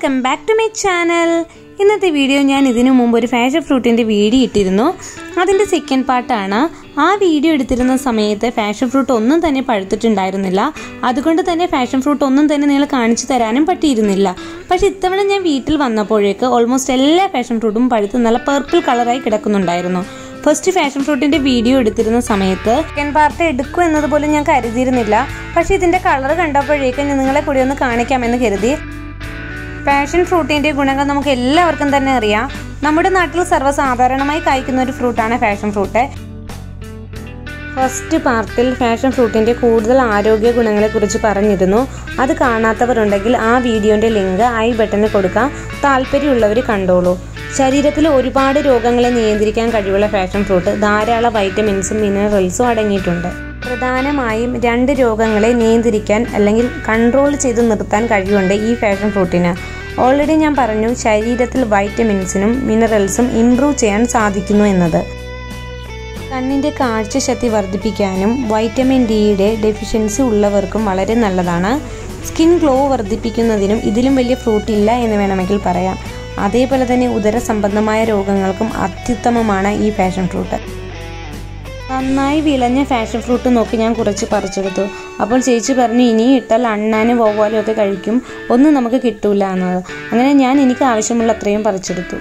welcome back to my channel ഇന്നത്തെ video ഞാൻ ഇതിനു മുമ്പ് ഒരു ഫാഷൻ ഫ്രൂട്ടിൻ്റെ വീഡിയോ ഇട്ടിരുന്നു അതിൻ്റെ സെക്കൻഡ് പാർട്ടാണ് ആ വീഡിയോ എടുത്തിരുന്ന സമയത്ത് ഫാഷൻ ഫ്രൂട്ട് ഒന്നും തന്നെ പഴുത്തിട്ടുണ്ടായിരുന്നില്ല അതുകൊണ്ട് തന്നെ ഫാഷൻ ഫ്രൂട്ട് ഒന്നും തന്നെ നിങ്ങൾ കാണിച്ചു തരാനും പറ്റിയിരുന്നില്ല പക്ഷേ ഇത്തവണ ഞാൻ വീട്ടിൽ വന്നപ്പോഴേക്ക് ഓൾമോസ്റ്റ് എല്ലാ ഫാഷൻ ഫ്രൂട്ടും പഴുത്ത് നല്ല പർപ്പിൾ കളറായി കിടക്കുന്നുണ്ടായിരുന്നു ഫസ്റ്റ് ഫാഷൻ ഫ്രൂട്ടിന്റെ വീഡിയോ എടുത്തിരുന്ന സമയത്ത് സെക്കൻഡ് പാർട്ട് എടുക്കും എന്നതുപോലും ഞാൻ കരുതിയിരുന്നില്ല പക്ഷെ ഇതിന്റെ കളർ കണ്ടപ്പോഴേക്കും ഞാൻ നിങ്ങളെ കൂടി ഒന്ന് കാണിക്കാമെന്ന് കരുതി പാഷൻ ഫ്രൂട്ടിന്റെ ഗുണങ്ങൾ നമുക്ക് എല്ലാവർക്കും തന്നെ അറിയാം നമ്മുടെ നാട്ടിൽ സർവ്വസാധാരണമായി കായ്ക്കുന്ന ഒരു ഫ്രൂട്ടാണ് പാഷൻ ഫ്രൂട്ട് ഫസ്റ്റ് പാർട്ടിൽ ഫാഷൻ ഫ്രൂട്ടിന്റെ കൂടുതൽ ആരോഗ്യ ഗുണങ്ങളെ കുറിച്ച് പറഞ്ഞിരുന്നു അത് കാണാത്തവരുണ്ടെങ്കിൽ ആ വീഡിയോന്റെ ലിങ്ക് ഐ ബട്ടണിൽ കൊടുക്കാം താല്പര്യമുള്ളവർ കണ്ടോളൂ ശരീരത്തിൽ ഒരുപാട് രോഗങ്ങളെ നിയന്ത്രിക്കാൻ കഴിവുള്ള ഫാഷൻ ഫ്രൂട്ട് ധാരാളം വൈറ്റമിൻസും മിനറൽസും അടങ്ങിയിട്ടുണ്ട് പ്രധാനമായും രണ്ട് രോഗങ്ങളെ നിയന്ത്രിക്കാൻ അല്ലെങ്കിൽ കൺട്രോൾ ചെയ്ത് നിർത്താൻ കഴിവുണ്ട് ഈ ഫാഷൻ ഫ്രൂട്ടിന് ഓൾറെഡി ഞാൻ പറഞ്ഞു ശരീരത്തിൽ വൈറ്റമിൻസിനും മിനറൽസും ഇംപ്രൂവ് ചെയ്യാൻ സാധിക്കുന്നു എന്നത് കണ്ണിൻ്റെ കാഴ്ചശക്തി വർദ്ധിപ്പിക്കാനും വൈറ്റമിൻ ഡിയുടെ ഡെഫിഷ്യൻസി ഉള്ളവർക്കും വളരെ നല്ലതാണ് സ്കിൻ ഗ്ലോ വർദ്ധിപ്പിക്കുന്നതിനും ഇതിലും വലിയ ഫ്രൂട്ട് ഇല്ല എന്ന് വേണമെങ്കിൽ പറയാം അതേപോലെ തന്നെ ഉദര സംബന്ധമായ രോഗങ്ങൾക്കും അത്യുത്തമമാണ് ഈ പാഷൻ ഫ്രൂട്ട് നന്നായി വിളഞ്ഞ ഫാഷൻ ഫ്രൂട്ട് നോക്കി ഞാൻ കുറച്ച് പറിച്ചെടുത്തു അപ്പോൾ ചേച്ചി പറഞ്ഞു ഇനി ഇട്ടാൽ അണ്ണാനും വവ്വാലും ഒക്കെ കഴിക്കും ഒന്നും നമുക്ക് കിട്ടൂല എന്നത് അങ്ങനെ ഞാൻ എനിക്ക് ആവശ്യമുള്ള അത്രയും പറിച്ചെടുത്തു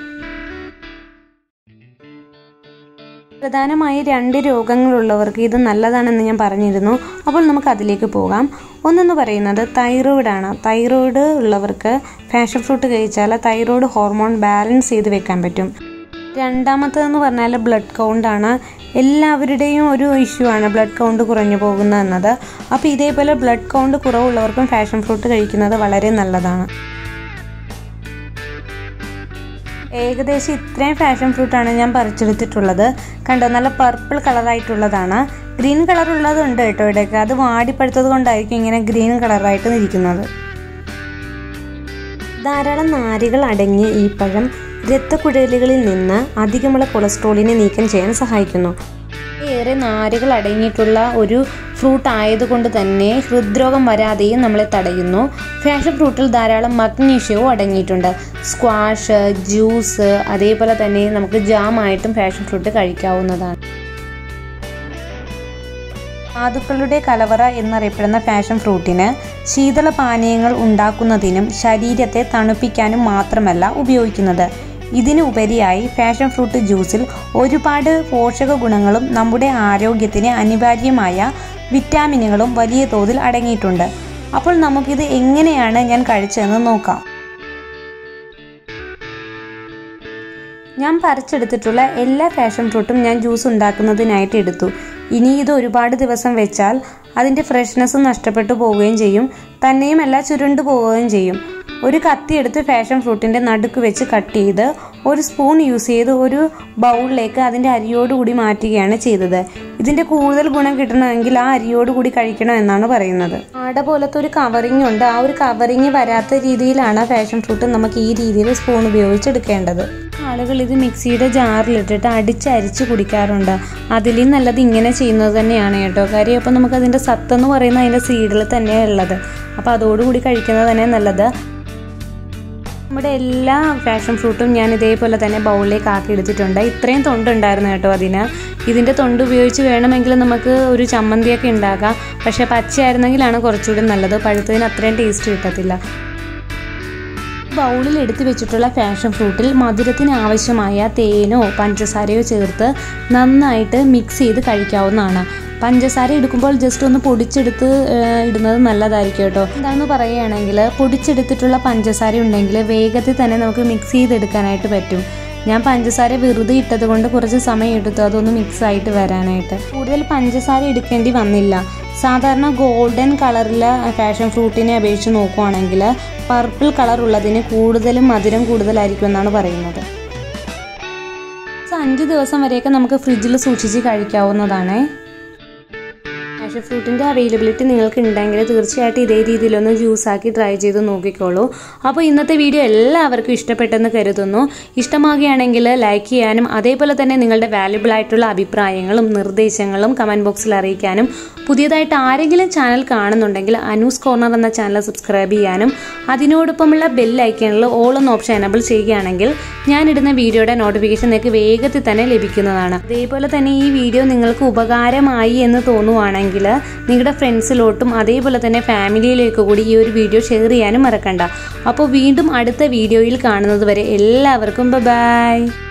പ്രധാനമായി രണ്ട് രോഗങ്ങളുള്ളവർക്ക് ഇത് നല്ലതാണെന്ന് ഞാൻ പറഞ്ഞിരുന്നു അപ്പോൾ നമുക്ക് അതിലേക്ക് പോകാം ഒന്നെന്ന് പറയുന്നത് തൈറോയിഡാണ് തൈറോയിഡ് ഉള്ളവർക്ക് ഫാഷൻ ഫ്രൂട്ട് കഴിച്ചാൽ തൈറോയിഡ് ഹോർമോൺ ബാലൻസ് ചെയ്ത് വെക്കാൻ പറ്റും രണ്ടാമത്തേതെന്ന് പറഞ്ഞാൽ ബ്ലഡ് കൗണ്ടാണ് എല്ലാവരുടെയും ഒരു ഇഷ്യൂ ആണ് ബ്ലഡ് കൗണ്ട് കുറഞ്ഞു പോകുന്ന എന്നത് അപ്പോൾ ഇതേപോലെ ബ്ലഡ് കൗണ്ട് കുറവുള്ളവർക്കും ഫാഷൻ ഫ്രൂട്ട് കഴിക്കുന്നത് വളരെ നല്ലതാണ് ഏകദേശം ഇത്രയും ഫാഷൻ ഫ്രൂട്ടാണ് ഞാൻ പറിച്ചെടുത്തിട്ടുള്ളത് കണ്ടോ നല്ല പർപ്പിൾ കളറായിട്ടുള്ളതാണ് ഗ്രീൻ കളർ ഉള്ളതുണ്ട് കേട്ടോ ഇവിടെയൊക്കെ അത് വാടിപ്പഴുത്തത് കൊണ്ടായിരിക്കും ഇങ്ങനെ ഗ്രീൻ കളറായിട്ട് ഇരിക്കുന്നത് ധാരാളം നാരുകൾ അടങ്ങിയ ഈ പഴം രക്തക്കുഴലുകളിൽ നിന്ന് അധികമുള്ള കൊളസ്ട്രോളിനെ നീക്കം ചെയ്യാൻ സഹായിക്കുന്നു ഏറെ നാരുകൾ അടങ്ങിയിട്ടുള്ള ഒരു ഫ്രൂട്ട് ആയതുകൊണ്ട് തന്നെ ഹൃദ്രോഗം വരാതെയും നമ്മളെ തടയുന്നു ഫാഷൻ ഫ്രൂട്ടിൽ ധാരാളം മഗ്നീഷ്യവും അടങ്ങിയിട്ടുണ്ട് സ്ക്വാഷ് ജ്യൂസ് അതേപോലെ തന്നെ നമുക്ക് ജാമായിട്ടും ഫാഷൻ ഫ്രൂട്ട് കഴിക്കാവുന്നതാണ് ധാതുക്കളുടെ കലവറ എന്നറിയപ്പെടുന്ന ഫാഷൻ ഫ്രൂട്ടിന് ശീതള പാനീയങ്ങൾ ഉണ്ടാക്കുന്നതിനും ശരീരത്തെ തണുപ്പിക്കാനും മാത്രമല്ല ഉപയോഗിക്കുന്നത് ഇതിനു ഉപരിയായി ഫാഷൻ ഫ്രൂട്ട് ജ്യൂസിൽ ഒരുപാട് പോഷക ഗുണങ്ങളും നമ്മുടെ ആരോഗ്യത്തിന് അനിവാര്യമായ വിറ്റാമിനുകളും വലിയ തോതിൽ അടങ്ങിയിട്ടുണ്ട് അപ്പോൾ നമുക്കിത് എങ്ങനെയാണ് ഞാൻ കഴിച്ചതെന്ന് നോക്കാം ഞാൻ പറിച്ചെടുത്തിട്ടുള്ള എല്ലാ ഫാഷൻ ഫ്രൂട്ടും ഞാൻ ജ്യൂസ് ഉണ്ടാക്കുന്നതിനായിട്ട് എടുത്തു ഇനി ഇത് ഒരുപാട് ദിവസം വെച്ചാൽ അതിൻ്റെ ഫ്രഷ്നെസ് നഷ്ടപ്പെട്ടു പോവുകയും ചെയ്യും തന്നെയുമല്ല ചുരുണ്ടു പോവുകയും ചെയ്യും ഒരു കത്തി എടുത്ത് ഫാഷൻ ഫ്രൂട്ടിൻ്റെ നടുക്ക് വെച്ച് കട്ട് ചെയ്ത് ഒരു സ്പൂൺ യൂസ് ചെയ്ത് ഒരു ബൗളിലേക്ക് അതിൻ്റെ അരിയോടുകൂടി മാറ്റുകയാണ് ചെയ്തത് ഇതിൻ്റെ കൂടുതൽ ഗുണം കിട്ടണമെങ്കിൽ ആ അരിയോടുകൂടി കഴിക്കണം എന്നാണ് പറയുന്നത് ആട പോലത്തെ ഒരു കവറിങ് ഉണ്ട് ആ ഒരു കവറിങ് വരാത്ത രീതിയിലാണ് ഫാഷൻ ഫ്രൂട്ട് നമുക്ക് ഈ രീതിയിൽ സ്പൂൺ ഉപയോഗിച്ചെടുക്കേണ്ടത് ആളുകൾ ഇത് മിക്സിയുടെ ജാറിലിട്ടിട്ട് അടിച്ചരിച്ച് കുടിക്കാറുണ്ട് അതിലും നല്ലത് ഇങ്ങനെ ചെയ്യുന്നത് തന്നെയാണ് കേട്ടോ കാര്യം അപ്പോൾ നമുക്ക് അതിൻ്റെ സത്തെന്ന് പറയുന്നത് അതിൻ്റെ സീഡിൽ തന്നെയാണ് ഉള്ളത് അപ്പോൾ അതോടുകൂടി കഴിക്കുന്നത് തന്നെ നല്ലത് നമ്മുടെ എല്ലാ ഫാഷൻ ഫ്രൂട്ടും ഞാൻ ഇതേപോലെ തന്നെ ബൗളിലേക്ക് ആക്കി എടുത്തിട്ടുണ്ട് ഇത്രയും തൊണ്ടുണ്ടായിരുന്നു കേട്ടോ അതിന് ഇതിൻ്റെ തൊണ്ട് ഉപയോഗിച്ച് വേണമെങ്കിൽ നമുക്ക് ഒരു ചമ്മന്തിയൊക്കെ ഉണ്ടാക്കാം പക്ഷേ പച്ചയായിരുന്നെങ്കിലാണ് കുറച്ചുകൂടി നല്ലത് പഴുത്തതിന് അത്രയും ടേസ്റ്റ് കിട്ടത്തില്ല ബൗളിൽ എടുത്തു വെച്ചിട്ടുള്ള ഫാഷൻ ഫ്രൂട്ടിൽ മധുരത്തിന് ആവശ്യമായ തേനോ പഞ്ചസാരയോ ചേർത്ത് നന്നായിട്ട് മിക്സ് ചെയ്ത് കഴിക്കാവുന്നതാണ് പഞ്ചസാര എടുക്കുമ്പോൾ ജസ്റ്റ് ഒന്ന് പൊടിച്ചെടുത്ത് ഇടുന്നത് നല്ലതായിരിക്കും കേട്ടോ എന്താണെന്ന് പറയുകയാണെങ്കിൽ പൊടിച്ചെടുത്തിട്ടുള്ള പഞ്ചസാര ഉണ്ടെങ്കിൽ വേഗത്തിൽ തന്നെ നമുക്ക് മിക്സ് ചെയ്തെടുക്കാനായിട്ട് പറ്റും ഞാൻ പഞ്ചസാര വെറുതെ ഇട്ടത് കൊണ്ട് കുറച്ച് സമയം എടുത്തു അതൊന്ന് മിക്സ് ആയിട്ട് വരാനായിട്ട് കൂടുതൽ പഞ്ചസാര എടുക്കേണ്ടി വന്നില്ല സാധാരണ ഗോൾഡൻ കളറിലെ ഫാഷൻ ഫ്രൂട്ടിനെ അപേക്ഷിച്ച് നോക്കുവാണെങ്കിൽ പർപ്പിൾ കളർ ഉള്ളതിന് കൂടുതലും മധുരം കൂടുതലായിരിക്കും എന്നാണ് പറയുന്നത് അഞ്ച് ദിവസം വരെയൊക്കെ നമുക്ക് ഫ്രിഡ്ജിൽ സൂക്ഷിച്ച് കഴിക്കാവുന്നതാണ് ഫാഷൻ പാഷൻ ഫ്രൂട്ടിൻ്റെ അവൈലബിലിറ്റി നിങ്ങൾക്ക് ഉണ്ടെങ്കിൽ തീർച്ചയായിട്ടും ഇതേ രീതിയിലൊന്ന് ജ്യൂസാക്കി ട്രൈ ചെയ്ത് നോക്കിക്കോളൂ അപ്പോൾ ഇന്നത്തെ വീഡിയോ എല്ലാവർക്കും ഇഷ്ടപ്പെട്ടെന്ന് കരുതുന്നു ഇഷ്ടമാകുകയാണെങ്കിൽ ലൈക്ക് ചെയ്യാനും അതേപോലെ തന്നെ നിങ്ങളുടെ വാല്യുബിൾ ആയിട്ടുള്ള അഭിപ്രായങ്ങളും നിർദ്ദേശങ്ങളും കമൻറ്റ് ബോക്സിൽ അറിയിക്കാനും പുതിയതായിട്ട് ആരെങ്കിലും ചാനൽ കാണുന്നുണ്ടെങ്കിൽ അനൂസ് കോർണർ എന്ന ചാനൽ സബ്സ്ക്രൈബ് ചെയ്യാനും അതിനോടൊപ്പമുള്ള ബെൽ ഐക്കണിൽ ഓൾ എന്ന ഓപ്ഷൻ എനബിൾ ചെയ്യുകയാണെങ്കിൽ ഞാനിടുന്ന വീഡിയോയുടെ നോട്ടിഫിക്കേഷൻ നിങ്ങൾക്ക് വേഗത്തിൽ തന്നെ ലഭിക്കുന്നതാണ് അതേപോലെ തന്നെ ഈ വീഡിയോ നിങ്ങൾക്ക് ഉപകാരമായി എന്ന് തോന്നുവാണെങ്കിൽ നിങ്ങളുടെ ഫ്രണ്ട്സിലോട്ടും അതേപോലെ തന്നെ ഫാമിലിയിലേക്ക് കൂടി ഈ ഒരു വീഡിയോ ഷെയർ ചെയ്യാനും മറക്കണ്ട അപ്പോൾ വീണ്ടും അടുത്ത വീഡിയോയിൽ കാണുന്നത് വരെ എല്ലാവർക്കും ബൈ